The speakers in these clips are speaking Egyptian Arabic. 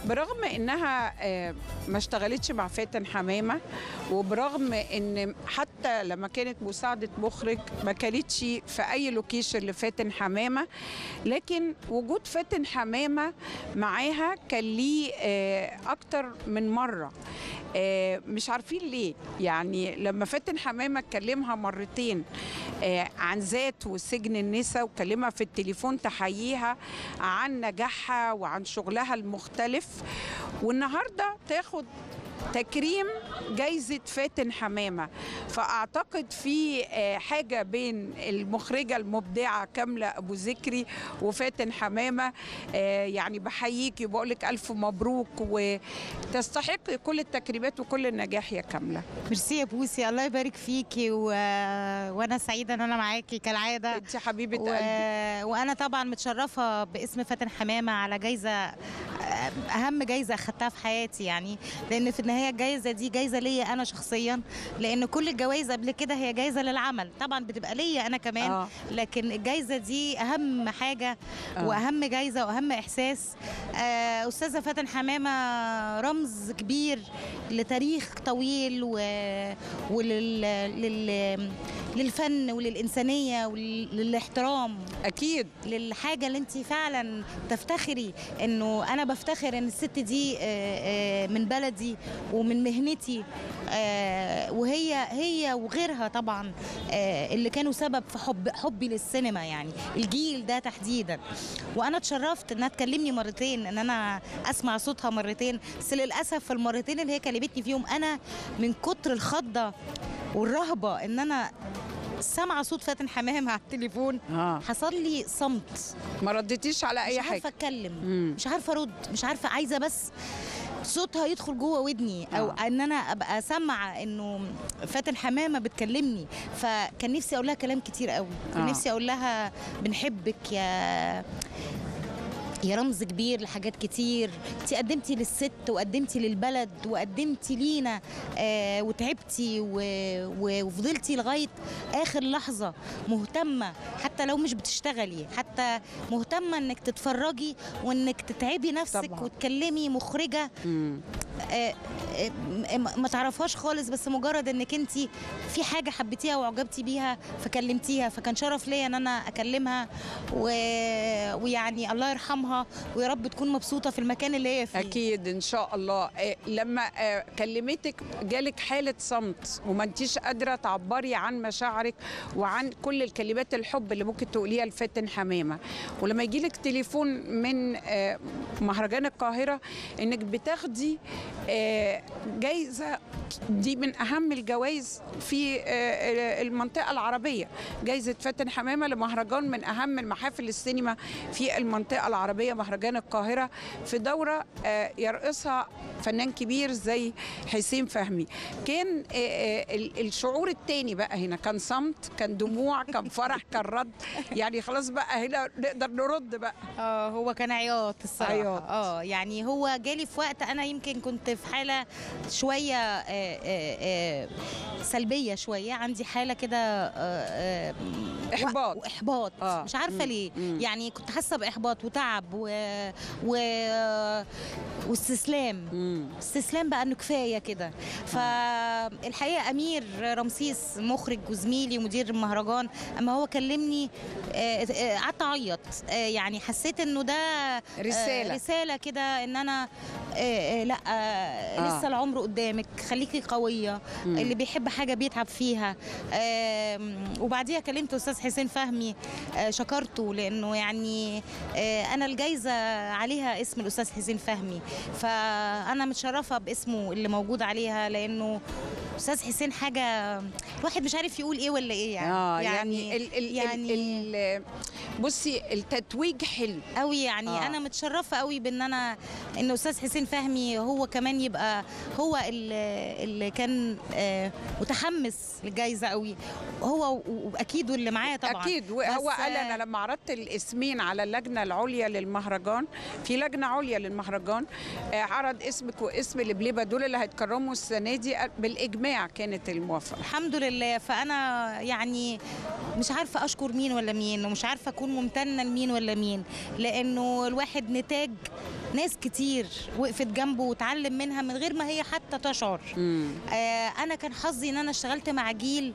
برغم انها آه، ما اشتغلتش مع فاتن حمامه وبرغم ان حتى لما كانت مساعده مخرج ما كانتش في اي لوكيشن لفاتن حمامه لكن وجود فاتن حمامه معاها كان ليه آه، اكتر من مره آه، مش عارفين ليه يعني لما فاتن حمامه اتكلمها مرتين آه، عن ذات وسجن النساء وكلمها في التليفون تحييها عن نجاحها وعن شغلها المختلف والنهارده تاخد تكريم جايزة فاتن حمامة فأعتقد في آه، حاجة بين المخرجة المبدعة كاملة أبو ذكري وفاتن حمامة آه، يعني بحييكي وبقول لك ألف مبروك وتستحق كل التكريمات وكل النجاح يا كاملة ميرسي يا بوسي الله يبارك فيكي و... وانا سعيده ان انا معاكي كالعاده أنت حبيبة و... قلبي وانا طبعا متشرفه باسم فاتن حمامه على جايزه اهم جايزه اخدتها في حياتي يعني لان في النهايه الجايزه دي جايزه ليا انا شخصيا لان كل الجوائز قبل كده هي جايزه للعمل طبعا بتبقى ليا انا كمان آه. لكن الجايزه دي اهم حاجه آه. واهم جايزه واهم احساس آه، استاذه فاتن حمامه رمز كبير لتاريخ طويل و... ولل لل... للفن وللانسانيه وللاحترام أكيد للحاجه اللي انت فعلا تفتخري انه انا بفتخر ان الست دي آه، آه، من بلدي ومن مهنتي آه، وهي هي وغيرها طبعا آه، اللي كانوا سبب في حب حبي للسينما يعني الجيل ده تحديدا وانا اتشرفت انها تكلمني مرتين ان انا اسمع صوتها مرتين بس للاسف في المرتين اللي هي كلمتني فيهم انا من كتر الخضه والرهبه ان انا سامعه صوت فاتن حمامه على التليفون آه. حصل لي صمت ما ردتيش على أي مش عارفه حاجة اتكلم مم. مش عارفه ارد مش عارفه عايزه بس صوتها يدخل جوه ودني او آه. ان انا ابقى سامعه انه فاتن حمامه بتكلمني فكان نفسي اقول لها كلام كتير قوي كان آه. نفسي اقول لها بنحبك يا يا رمز كبير لحاجات كتير انت قدمتي للست وقدمتي للبلد وقدمتي لينا آه وتعبتي و... و... وفضلتي لغايه اخر لحظه مهتمه حتى لو مش بتشتغلي حتى مهتمه انك تتفرجي وانك تتعبي نفسك طبعاً. وتكلمي مخرجه مم. آه، آه، م- ما تعرفهاش خالص بس مجرد انك انت في حاجه حبيتيها واعجبتي بيها فكلمتيها فكان شرف ليا ان انا اكلمها و... ويعني الله يرحمها ويا رب تكون مبسوطه في المكان اللي هي فيه اكيد ان شاء الله آه، لما آه، كلمتك جالك حاله صمت وما انتيش قادره تعبري عن مشاعرك وعن كل الكلمات الحب اللي ممكن تقوليها لفاتن حمامه ولما يجيلك تليفون من آه، مهرجان القاهره انك بتاخدي آه، جايزه دي من اهم الجوائز في آه، المنطقه العربيه جايزه فاتن حمامه لمهرجان من اهم المحافل السينما في المنطقه العربيه مهرجان القاهره في دوره آه، يرقصها فنان كبير زي حسين فهمي كان آه، آه، ال- الشعور التاني بقى هنا كان صمت كان دموع كان فرح كان رد يعني خلاص بقى هنا نقدر نرد بقى اه هو كان عياط الصراحه عياط. اه يعني هو جالي في وقت انا يمكن كنت في حاله شويه آه، آه، آه، سلبيه شويه عندي حاله كده آه، آه، إحباط. و- واحباط آه. مش عارفه مم. ليه مم. يعني كنت حاسه باحباط وتعب و... و... واستسلام مم. استسلام بقى انه كفايه كده فالحقيقه امير رمسيس مخرج وزميلي ومدير المهرجان اما هو كلمني آه، آه، قعدت اعيط آه، يعني حسيت انه ده آه، رسالة. رساله كده ان انا آه، آه، لا آه، آه. لسه العمر قدامك خليكي قويه مم. اللي بيحب حاجه بيتعب فيها آم، وبعديها كلمت استاذ حسين فهمي آه، شكرته لانه يعني آه، انا الجايزه عليها اسم الاستاذ حسين فهمي فانا متشرفه باسمه اللي موجود عليها لانه استاذ حسين حاجه الواحد مش عارف يقول ايه ولا ايه يعني اه يعني ال ال يعني ال ال بصي التتويج حلو قوي يعني آه. آه. انا متشرفه قوي بان انا ان استاذ حسين فهمي هو كمان يبقى هو اللي, اللي كان آه، متحمس للجائزه قوي هو و- واكيد واللي معاه طبعا اكيد وهو بس، قال آه، انا لما عرضت الاسمين على اللجنه العليا للمهرجان في لجنه عليا للمهرجان آه، عرض اسمك واسم لبليبه دول اللي هيتكرموا السنه دي قال- بالاجمال الاجتماع كانت الموافقه الحمد لله فانا يعني مش عارفه اشكر مين ولا مين ومش عارفه اكون ممتنه لمين ولا مين لانه الواحد نتاج ناس كتير وقفت جنبه وتعلم منها من غير ما هي حتى تشعر مم. آه انا كان حظي ان انا اشتغلت مع جيل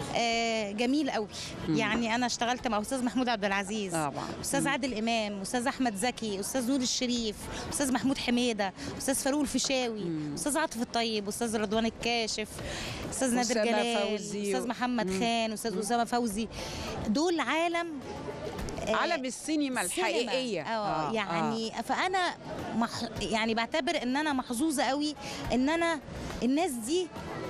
آه جميل قوي يعني انا اشتغلت مع استاذ محمود عبد العزيز طبعا استاذ عادل امام استاذ احمد زكي استاذ نور الشريف استاذ محمود حميده استاذ فاروق الفيشاوي استاذ عاطف الطيب استاذ رضوان الكاشف استاذ نادر أسامة جلال فوزي. استاذ محمد خان استاذ اسامه فوزي دول عالم آه، عالم السينما الحقيقيه اه يعني فانا مح يعني بعتبر ان انا محظوظه قوي ان انا الناس دي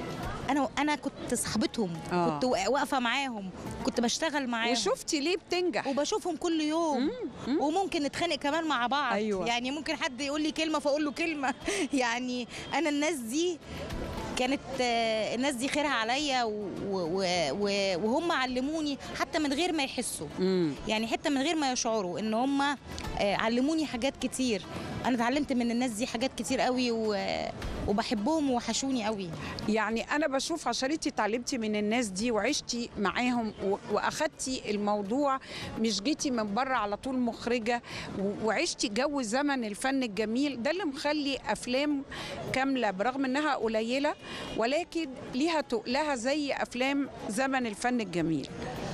انا انا كنت صاحبتهم آه. كنت واقفه معاهم كنت بشتغل معاهم وشفتي ليه بتنجح وبشوفهم كل يوم مم. وممكن نتخانق كمان مع بعض أيوة. يعني ممكن حد يقول لي كلمه فاقول له كلمه يعني انا الناس دي كانت آه، الناس دي خيرها عليا و- و- و- وهم علموني حتى من غير ما يحسوا مم. يعني حتى من غير ما يشعروا ان هم آه، علموني حاجات كتير انا اتعلمت من الناس دي حاجات كتير قوي و- وبحبهم ووحشوني قوي يعني انا بشوف عشان انت اتعلمتي من الناس دي وعشتي معاهم و- واخدتي الموضوع مش جيتي من بره على طول مخرجه و- وعشتي جو زمن الفن الجميل ده اللي مخلي افلام كامله برغم انها قليله ولكن ليها تقلها زي افلام زمن الفن الجميل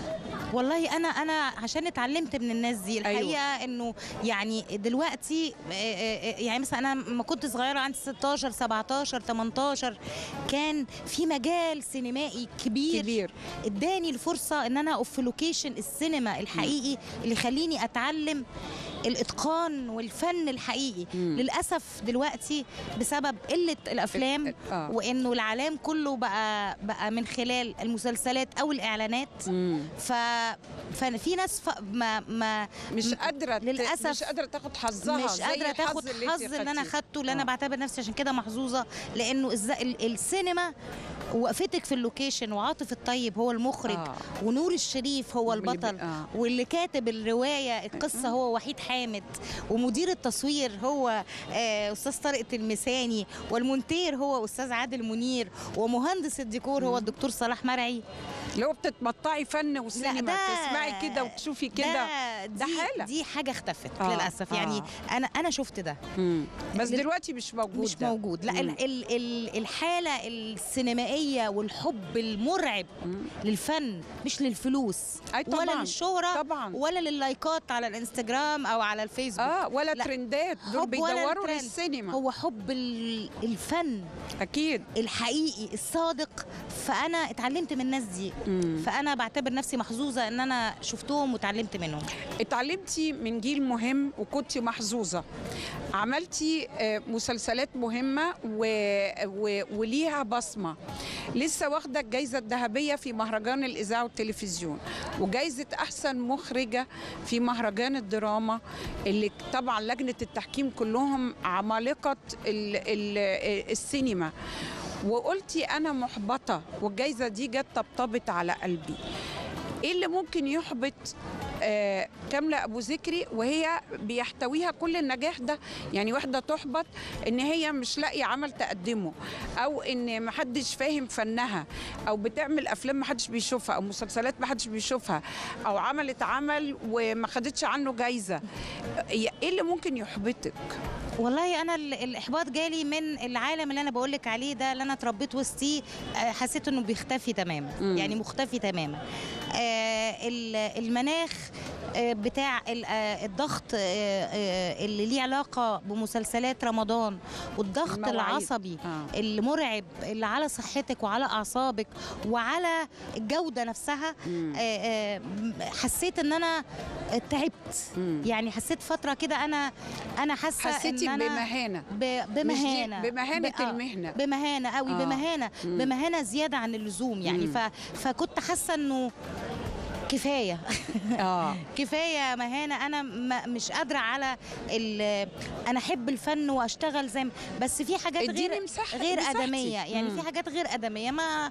والله انا انا عشان اتعلمت من الناس دي الحقيقه أيوة. انه يعني دلوقتي آه، آه، آه، يعني مثلا انا لما كنت صغيره عندي 16 17 18 كان في مجال سينمائي كبير, كبير اداني الفرصه ان انا اقف في لوكيشن السينما الحقيقي اللي يخليني اتعلم الاتقان والفن الحقيقي مم. للاسف دلوقتي بسبب قله الافلام آه. وانه العالم كله بقى بقى من خلال المسلسلات او الاعلانات مم. ف ففي ناس ف... ما ما مش م- قادره ت- للأسف مش قادره تاخد حظها مش زي قادره الحظ تاخد اللي انت حظ اللي انا خدتيه. خدته اللي انا آه. بعتبر نفسي عشان كده محظوظه لانه الز... ال... السينما وقفتك في اللوكيشن وعاطف الطيب هو المخرج آه. ونور الشريف هو واللي بي- البطل آه. واللي كاتب الروايه القصه هو وحيد حامد ومدير التصوير هو آه، استاذ طارق المساني والمونتير هو استاذ عادل منير ومهندس الديكور هو الدكتور صلاح مرعي لو بتتمطعي فن وسينما ده- تسمعي كده وتشوفي كده ده ده دي حالة. دي حاجه اختفت آه، للاسف آه. يعني انا انا شفت ده مم. بس لل- دلوقتي مش موجود مش ده. موجود لا مم. ال ال ال الحاله السينمائيه والحب المرعب مم. للفن مش للفلوس أي طبعاً، ولا للشهره طبعا ولا لللايكات على الانستجرام او على الفيسبوك اه ولا لا. ترندات دول حب ولا بيدوروا الترند. للسينما هو حب ال- الفن اكيد الحقيقي الصادق فانا اتعلمت من الناس دي مم. فانا بعتبر نفسي محظوظه ان انا شفتهم وتعلمت منهم اتعلمتي من جيل مهم وكنتي محظوظه عملتي آه، مسلسلات مهمه و... و... وليها بصمه لسه واخده الجائزه الذهبيه في مهرجان الاذاعه والتلفزيون وجائزه احسن مخرجه في مهرجان الدراما اللي طبعا لجنه التحكيم كلهم عمالقه ال... ال... السينما وقلتي انا محبطه والجائزه دي جت طبطبت على قلبي ايه اللي ممكن يحبط آه كاملة أبو ذكري وهي بيحتويها كل النجاح ده يعني واحدة تحبط إن هي مش لاقية عمل تقدمه أو إن محدش فاهم فنها أو بتعمل أفلام محدش بيشوفها أو مسلسلات محدش بيشوفها أو عملت عمل وما خدتش عنه جايزة إيه اللي ممكن يحبطك؟ والله انا ال- الاحباط جالي من العالم اللي انا بقول لك عليه ده اللي انا اتربيت وسطيه آه، حسيت انه بيختفي تماما مم. يعني مختفي تماما آه، ال- المناخ آه، بتاع ال- آه، الضغط آه، آه، اللي ليه علاقه بمسلسلات رمضان والضغط المواعيد. العصبي آه. المرعب اللي على صحتك وعلى اعصابك وعلى الجوده نفسها مم. آه، آه، حسيت ان انا تعبت مم. يعني حسيت فتره كده انا انا حاسه حسيتي ان انا بمهانة ب- مش دي- بمهانه بمهانة ب- آه، المهنة بمهانه قوي آه. بمهانه مم. بمهانه زياده عن اللزوم يعني مم. ف... فكنت حاسه انه كفايه اه كفايه مهانه انا ما مش قادره على ال... انا احب الفن واشتغل زي ما... بس في حاجات اديني غير مساحة غير مساحتي. ادميه يعني مم. في حاجات غير ادميه ما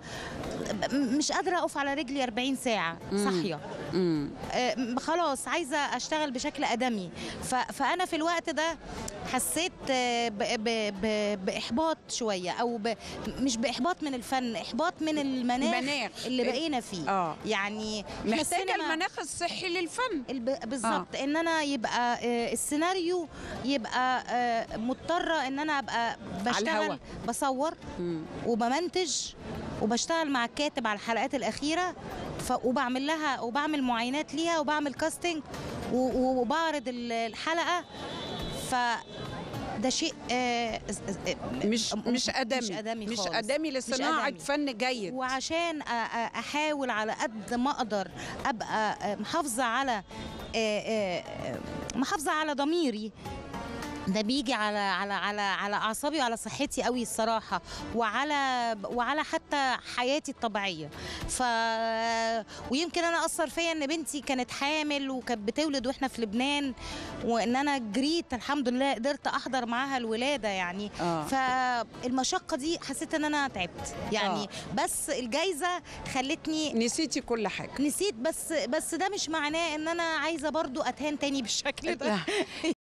م- مش قادره اقف على رجلي 40 ساعه مم. صاحيه مم. آه، خلاص عايزه اشتغل بشكل ادمي ف... فانا في الوقت ده حسيت آه، ب ب ب باحباط شويه او ب مش باحباط من الفن احباط من المناخ المناخ. اللي بقينا فيه اه يعني إحنا محتاجه السينما- المناخ الصحي للفن الب- بالظبط ان انا يبقى آه، السيناريو يبقى آه، مضطره ان انا ابقى الهوا. بشتغل بصور مم. وبمنتج وبشتغل مع الكاتب على الحلقات الاخيره ف... وبعمل لها وبعمل معاينات ليها وبعمل كاستنج و... و- وبعرض ال- الحلقه ف ده شيء آه، آه، مش مش ادمي مش ادمي مش خالص. ادمي لصناعه أدمي. فن جيد وعشان أ- أ- احاول على قد ما اقدر ابقى آه، محافظه على آه، آه، آه، محافظه على ضميري ده بيجي على على على على اعصابي وعلى صحتي قوي الصراحه وعلى وعلى حتى حياتي الطبيعيه ف ويمكن انا اثر فيا ان بنتي كانت حامل وكانت بتولد واحنا في لبنان وان انا جريت الحمد لله قدرت احضر معاها الولاده يعني اه فالمشقه دي حسيت ان انا تعبت يعني آه. بس الجايزه خلتني نسيتي كل حاجه نسيت بس بس ده مش معناه ان انا عايزه برضو اتهان تاني بالشكل ده لا